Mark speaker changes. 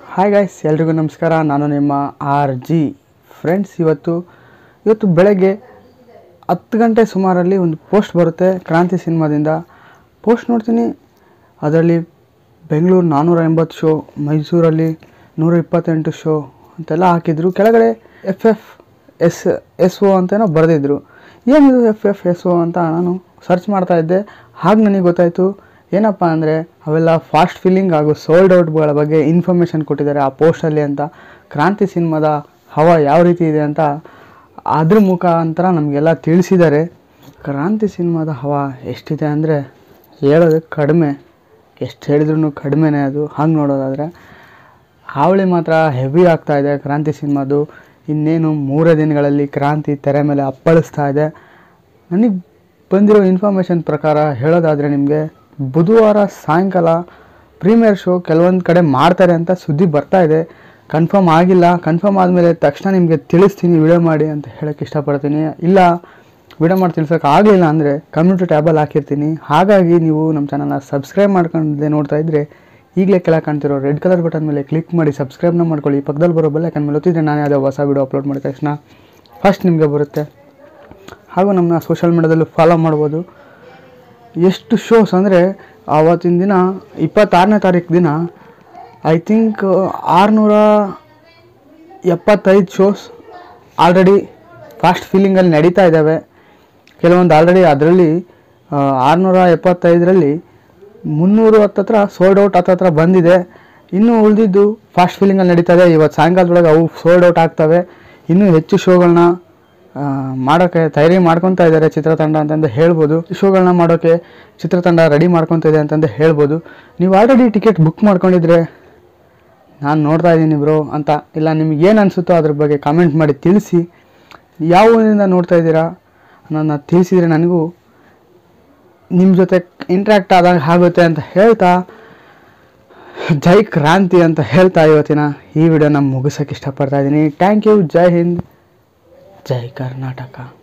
Speaker 1: hi guys ಎಲ್ರಿಗೂ ನಮಸ್ಕಾರ ನಾನು ನಿಮ್ಮ ಆರ್ ಜಿ ಫ್ರೆಂಡ್ಸ್ ಇವತ್ತು ಇವತ್ತು ಬೆಳಗ್ಗೆ ಹತ್ತು ಗಂಟೆ ಸುಮಾರಲ್ಲಿ ಒಂದು ಪೋಸ್ಟ್ ಬರುತ್ತೆ ಕ್ರಾಂತಿ ಸಿನಿಮಾದಿಂದ ಪೋಸ್ಟ್ ನೋಡ್ತೀನಿ ಅದರಲ್ಲಿ ಬೆಂಗಳೂರು ನಾನ್ನೂರ ಎಂಬತ್ತು ಶೋ ಮೈಸೂರಲ್ಲಿ ನೂರ ಇಪ್ಪತ್ತೆಂಟು ಶೋ ಅಂತೆಲ್ಲ ಹಾಕಿದ್ರು ಕೆಳಗಡೆ F F S S O ಅಂತೇನೋ ಬರೆದಿದ್ರು ಏನಿದು ಎಫ್ ಎಫ್ ಎಸ್ ಒ ಅಂತ ನಾನು ಸರ್ಚ್ ಮಾಡ್ತಾ ಇದ್ದೆ ಹಾಗೆ ನನಗೆ ಗೊತ್ತಾಯಿತು ಏನಪ್ಪ ಅಂದರೆ ಅವೆಲ್ಲ ಫಾಸ್ಟ್ ಫಿಲ್ಲಿಂಗ್ ಹಾಗೂ ಸೋಲ್ಡ್ ಔಟ್ಗಳ ಬಗ್ಗೆ ಇನ್ಫಾರ್ಮೇಷನ್ ಕೊಟ್ಟಿದ್ದಾರೆ ಆ ಪೋಸ್ಟಲ್ಲಿ ಅಂತ ಕ್ರಾಂತಿ ಸಿನಿಮಾದ ಹವಾ ಯಾವ ರೀತಿ ಇದೆ ಅಂತ ಅದ್ರ ಮುಖಾಂತರ ನಮಗೆಲ್ಲ ತಿಳಿಸಿದ್ದಾರೆ ಕ್ರಾಂತಿ ಸಿನಿಮಾದ ಹವಾ ಎಷ್ಟಿದೆ ಅಂದರೆ ಹೇಳೋದಕ್ಕೆ ಕಡಿಮೆ ಎಷ್ಟು ಹೇಳಿದ್ರು ಕಡಿಮೆನೇ ಅದು ಹಾಗೆ ನೋಡೋದಾದರೆ ಹಾವಳಿ ಮಾತ್ರ ಹೆವಿ ಆಗ್ತಾ ಇದೆ ಕ್ರಾಂತಿ ಸಿನಿಮಾದು ಇನ್ನೇನು ಮೂರೇ ದಿನಗಳಲ್ಲಿ ಕ್ರಾಂತಿ ತೆರೆ ಮೇಲೆ ಅಪ್ಪಳಿಸ್ತಾ ಇದೆ ನನಗೆ ಬಂದಿರೋ ಇನ್ಫಾರ್ಮೇಷನ್ ಪ್ರಕಾರ ಹೇಳೋದಾದರೆ ನಿಮಗೆ ಬುಧವಾರ ಸಾಯಂಕಾಲ ಪ್ರೀಮಿಯರ್ ಶೋ ಕೆಲವೊಂದು ಕಡೆ ಮಾಡ್ತಾರೆ ಅಂತ ಸುದ್ದಿ ಬರ್ತಾ ಇದೆ ಕನ್ಫರ್ಮ್ ಆಗಿಲ್ಲ ಕನ್ಫರ್ಮ್ ಆದಮೇಲೆ ತಕ್ಷಣ ನಿಮಗೆ ತಿಳಿಸ್ತೀನಿ ವಿಡಿಯೋ ಮಾಡಿ ಅಂತ ಹೇಳೋಕ್ಕೆ ಇಷ್ಟಪಡ್ತೀನಿ ಇಲ್ಲ ವಿಡಿಯೋ ಮಾಡಿ ತಿಳ್ಸೋಕೆ ಆಗಲಿಲ್ಲ ಅಂದರೆ ಕಮ್ಯುನಿಟಿ ಟ್ಯಾಬಲ್ಲಿ ಹಾಕಿರ್ತೀನಿ ಹಾಗಾಗಿ ನೀವು ನಮ್ಮ ಚಾನಲ್ನ ಸಬ್ಸ್ಕ್ರೈಬ್ ಮಾಡ್ಕೊಂಡೆ ನೋಡ್ತಾ ಇದ್ದರೆ ಈಗಲೇ ಕೆಳಗೆ ಕಾಣ್ತಿರೋ ರೆಡ್ ಕಲರ್ ಬಟನ್ ಮೇಲೆ ಕ್ಲಿಕ್ ಮಾಡಿ ಸಬ್ಸ್ಕ್ರೈಬ್ನ ಮಾಡ್ಕೊಳ್ಳಿ ಪಕ್ಕದಲ್ಲಿ ಬರೋ ಬೆಲ್ಲ ಯಾಕಂದ್ರೆ ಮೇಲೆ ಒತ್ತಿದ್ರೆ ನಾನು ಯಾವುದೋ ಹೊಸ ವಿಡಿಯೋ ಅಪ್ಲೋಡ್ ಮಾಡಿದ ತಕ್ಷಣ ಫಸ್ಟ್ ನಿಮಗೆ ಬರುತ್ತೆ ಹಾಗೂ ನಮ್ಮನ್ನ ಸೋಷಿಯಲ್ ಮೀಡ್ಯಾದಲ್ಲೂ ಫಾಲೋ ಮಾಡ್ಬೋದು ಎಷ್ಟು ಶೋಸ್ ಅಂದರೆ ಆವತ್ತಿನ ದಿನ ಇಪ್ಪತ್ತಾರನೇ ತಾರೀಕು ದಿನ ಐ ಥಿಂಕ್ ಆರುನೂರ ಎಪ್ಪತ್ತೈದು ಶೋಸ್ ಆಲ್ರೆಡಿ ಫಾಸ್ಟ್ ಫೀಲಿಂಗಲ್ಲಿ ನಡೀತಾ ಇದ್ದಾವೆ ಕೆಲವೊಂದು ಆಲ್ರೆಡಿ ಅದರಲ್ಲಿ ಆರುನೂರ ಎಪ್ಪತ್ತೈದರಲ್ಲಿ ಮುನ್ನೂರು ಹತ್ತತ್ರ ಸೋಲ್ಡ್ ಔಟ್ ಹತ್ತತ್ರ ಬಂದಿದೆ ಇನ್ನೂ ಉಳಿದಿದ್ದು ಫಾಸ್ಟ್ ಫೀಲಿಂಗಲ್ಲಿ ನಡೀತಾ ಇದೆ ಇವತ್ತು ಸಾಯಂಕಾಲದೊಳಗೆ ಅವು ಸೋಲ್ಡ್ ಔಟ್ ಆಗ್ತವೆ ಇನ್ನೂ ಹೆಚ್ಚು ಶೋಗಳನ್ನ ಮಾಡೋಕ್ಕೆ ತಯಾರಿ ಮಾಡ್ಕೊತಾ ಇದ್ದಾರೆ ಚಿತ್ರತಂಡ ಅಂತಂದು ಹೇಳ್ಬೋದು ಶೋಗಳನ್ನ ಮಾಡೋಕ್ಕೆ ಚಿತ್ರತಂಡ ರೆಡಿ ಮಾಡ್ಕೊತಾ ಇದೆ ಅಂತಂದು ಹೇಳ್ಬೋದು ನೀವು ಆಲ್ರೆಡಿ ಟಿಕೆಟ್ ಬುಕ್ ಮಾಡ್ಕೊಂಡಿದ್ರೆ ನಾನು ನೋಡ್ತಾ ಇದ್ದೀನಿ ಬ್ರೋ ಅಂತ ಇಲ್ಲ ನಿಮ್ಗೆ ಏನು ಅನಿಸುತ್ತೋ ಅದ್ರ ಬಗ್ಗೆ ಕಾಮೆಂಟ್ ಮಾಡಿ ತಿಳಿಸಿ ಯಾವ ಊರಿನಿಂದ ನೋಡ್ತಾ ಇದ್ದೀರಾ ನನ್ನ ತಿಳಿಸಿದರೆ ನನಗೂ ನಿಮ್ಮ ಜೊತೆ ಇಂಟ್ರ್ಯಾಕ್ಟ್ ಆದಾಗ ಆಗುತ್ತೆ ಅಂತ ಹೇಳ್ತಾ ಜೈ ಕ್ರಾಂತಿ ಅಂತ ಹೇಳ್ತಾ ಇವತ್ತಿನ ಈ ವಿಡಿಯೋನ ಮುಗಿಸೋಕೆ ಇಷ್ಟಪಡ್ತಾ ಇದ್ದೀನಿ ಥ್ಯಾಂಕ್ ಯು ಜೈ ಹಿಂದ್ ಜೈ ಕರ್ನಾಟಕ